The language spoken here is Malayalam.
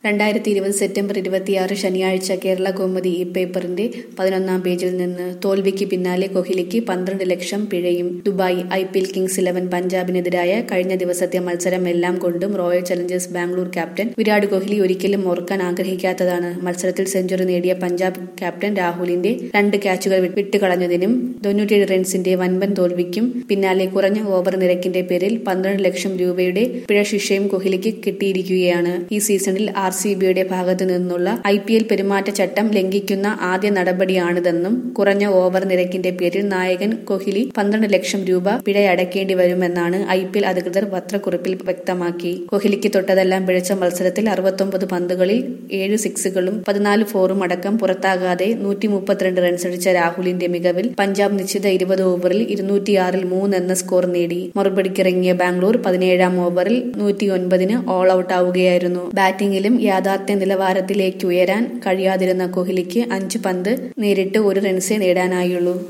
രണ്ടായിരത്തി ഇരുപത് സെപ്റ്റംബർ ഇരുപത്തിയാറ് ശനിയാഴ്ച കേരള കൗമുദി ഈ പേപ്പറിന്റെ പതിനൊന്നാം പേജിൽ നിന്ന് തോൽവിക്ക് പിന്നാലെ കോഹ്ലിക്ക് പന്ത്രണ്ട് ലക്ഷം പിഴയും Dubai I P L Kings Eleven പഞ്ചാബിനെതിരായ കഴിഞ്ഞ ദിവസത്തെ മത്സരം എല്ലാം കൊണ്ടും Royal Challengers Bangalore captain Virat Kohli ഒരിക്കലും ഓർക്കാൻ ആഗ്രഹിക്കാത്തതാണ് മത്സരത്തിൽ സെഞ്ചുറി നേടിയ പഞ്ചാബ് ക്യാപ്റ്റൻ രാഹുലിന്റെ രണ്ട് ക്യാച്ചുകൾ വിട്ടുകളഞ്ഞതിനും തൊണ്ണൂറ്റിയേഴ് റൺസിന്റെ വൻപൻ തോൽവിക്കും പിന്നാലെ കുറഞ്ഞ ഓവർ നിരക്കിന്റെ പേരിൽ പന്ത്രണ്ട് ലക്ഷം രൂപയുടെ പിഴ ശിക്ഷയും കോഹ്ലിക്ക് കിട്ടിയിരിക്കുകയാണ് ഈ സീസണിൽ ആർ സി ബിയുടെ ഭാഗത്തു നിന്നുള്ള ഐ പി എൽ പെരുമാറ്റച്ചട്ടം ലംഘിക്കുന്ന ആദ്യ നടപടിയാണിതെന്നും കുറഞ്ഞ ഓവർ നിരക്കിന്റെ പേരിൽ നായകൻ കോഹ്ലി പന്ത്രണ്ട് ലക്ഷം രൂപ പിഴയടക്കേണ്ടി വരുമെന്നാണ് ഐ പി എൽ അധികൃതർ പത്രക്കുറിപ്പിൽ വ്യക്തമാക്കി കോഹ്ലിക്ക് തൊട്ടതെല്ലാം പിഴച്ച മത്സരത്തിൽ അറുപത്തൊമ്പത് പന്തുകളിൽ ഏഴ് സിക്സുകളും പതിനാല് ഫോറും അടക്കം പുറത്താകാതെ നൂറ്റി മുപ്പത്തിരണ്ട് റൺസടിച്ച രാഹുലിന്റെ മികവിൽ പഞ്ചാബ് നിശ്ചിത ഇരുപത് ഓവറിൽ ഇരുന്നൂറ്റിയാറിൽ മൂന്ന് എന്ന സ്കോർ നേടി മറുപടിക്കിറങ്ങിയ ബാംഗ്ലൂർ പതിനേഴാം ഓവറിൽ നൂറ്റിയൊൻപതിന് ഓൾ ഔട്ട് ആവുകയായിരുന്നു ബാറ്റിംഗിലും യാഥാർത്ഥ്യ നിലവാരത്തിലേക്ക് ഉയരാൻ കഴിയാതിരുന്ന കോഹ്ലിക്ക് അഞ്ച് പന്ത് നേരിട്ട് ഒരു റൺസേ നേടാനായുള്ളൂ